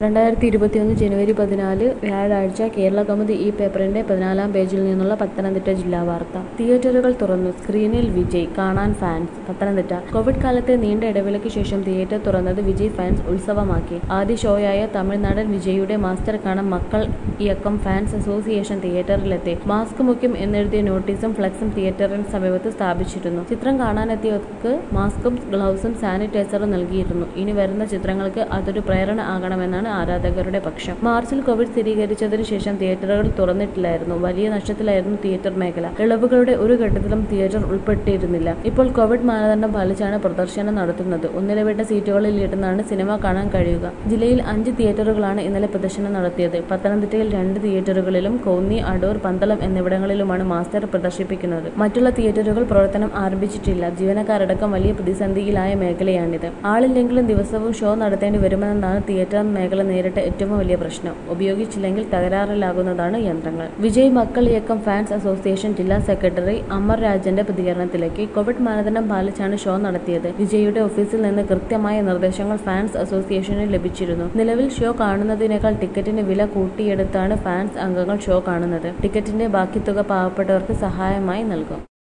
രണ്ടായിരത്തി ഇരുപത്തിയൊന്ന് ജനുവരി പതിനാല് വ്യാഴാഴ്ച കേരള കൗമുദി ഈ പേപ്പറിന്റെ പതിനാലാം പേജിൽ നിന്നുള്ള പത്തനംതിട്ട ജില്ലാ വാർത്ത തിയേറ്ററുകൾ തുറന്നു സ്ക്രീനിൽ വിജയ് കാണാൻ ഫാൻസ് പത്തനംതിട്ട കോവിഡ് കാലത്തെ നീണ്ട ഇടവേളയ്ക്ക് ശേഷം തിയേറ്റർ തുറന്നത് വിജയ് ഫാൻസ് ഉത്സവമാക്കി ആദ്യ ഷോയായ തമിഴ്നാടൻ വിജയുടെ മാസ്റ്റർ കാണാൻ മക്കൾ ഇയക്കം ഫാൻസ് അസോസിയേഷൻ തിയേറ്ററിലെത്തി മാസ്ക് മുഖ്യം എന്നെഴുതിയ നോട്ടീസും ഫ്ലക്സും തിയേറ്ററിന് സമീപത്ത് സ്ഥാപിച്ചിരുന്നു ചിത്രം കാണാനെത്തിയവർക്ക് മാസ്കും ഗ്ലൗസും സാനിറ്റൈസറും നൽകിയിരുന്നു ഇനി വരുന്ന ചിത്രങ്ങൾക്ക് അതൊരു പ്രേരണ ആകണമെന്നാണ് ആരാധകരുടെ പക്ഷം മാർച്ചിൽ കോവിഡ് സ്ഥിരീകരിച്ചതിനു ശേഷം തിയേറ്ററുകൾ തുറന്നിട്ടില്ലായിരുന്നു വലിയ നഷ്ടത്തിലായിരുന്നു തിയേറ്റർ മേഖല ഇളവുകളുടെ ഒരു ഘട്ടത്തിലും തിയേറ്റർ ഉൾപ്പെട്ടിരുന്നില്ല ഇപ്പോൾ കോവിഡ് മാനദണ്ഡം പാലിച്ചാണ് പ്രദർശനം നടത്തുന്നത് ഒന്നിടവിട്ട സീറ്റുകളിൽ ഇരുന്നാണ് സിനിമ കാണാൻ കഴിയുക ജില്ലയിൽ അഞ്ച് തിയേറ്ററുകളാണ് ഇന്നലെ പ്രദർശനം നടത്തിയത് പത്തനംതിട്ടയിൽ രണ്ട് തിയേറ്ററുകളിലും കോന്നി അടൂർ പന്തളം എന്നിവിടങ്ങളിലുമാണ് മാസ്റ്റർ പ്രദർശിപ്പിക്കുന്നത് മറ്റുള്ള തിയേറ്ററുകൾ പ്രവർത്തനം ആരംഭിച്ചിട്ടില്ല ജീവനക്കാരടക്കം വലിയ പ്രതിസന്ധിയിലായ മേഖലയാണിത് ആളില്ലെങ്കിലും ദിവസവും ഷോ നടത്തേണ്ടി വരുമെന്നതാണ് തിയേറ്റർ മേഖല നേരിട്ട ഏറ്റവും വലിയ പ്രശ്നം ഉപയോഗിച്ചില്ലെങ്കിൽ തകരാറിലാകുന്നതാണ് യന്ത്രങ്ങൾ വിജയ് മക്കൾ ഇയക്കം ഫാൻസ് അസോസിയേഷൻ ജില്ലാ സെക്രട്ടറി അമർ രാജന്റെ പ്രതികരണത്തിലേക്ക് കോവിഡ് മാനദണ്ഡം പാലിച്ചാണ് ഷോ നടത്തിയത് വിജയുടെ ഓഫീസിൽ നിന്ന് കൃത്യമായ നിർദ്ദേശങ്ങൾ ഫാൻസ് അസോസിയേഷന് ലഭിച്ചിരുന്നു നിലവിൽ ഷോ കാണുന്നതിനേക്കാൾ ടിക്കറ്റിന് വില കൂട്ടിയെടുത്താണ് ഫാൻസ് അംഗങ്ങൾ ഷോ കാണുന്നത് ടിക്കറ്റിന്റെ ബാക്കി തുക പാവപ്പെട്ടവർക്ക് സഹായമായി നൽകും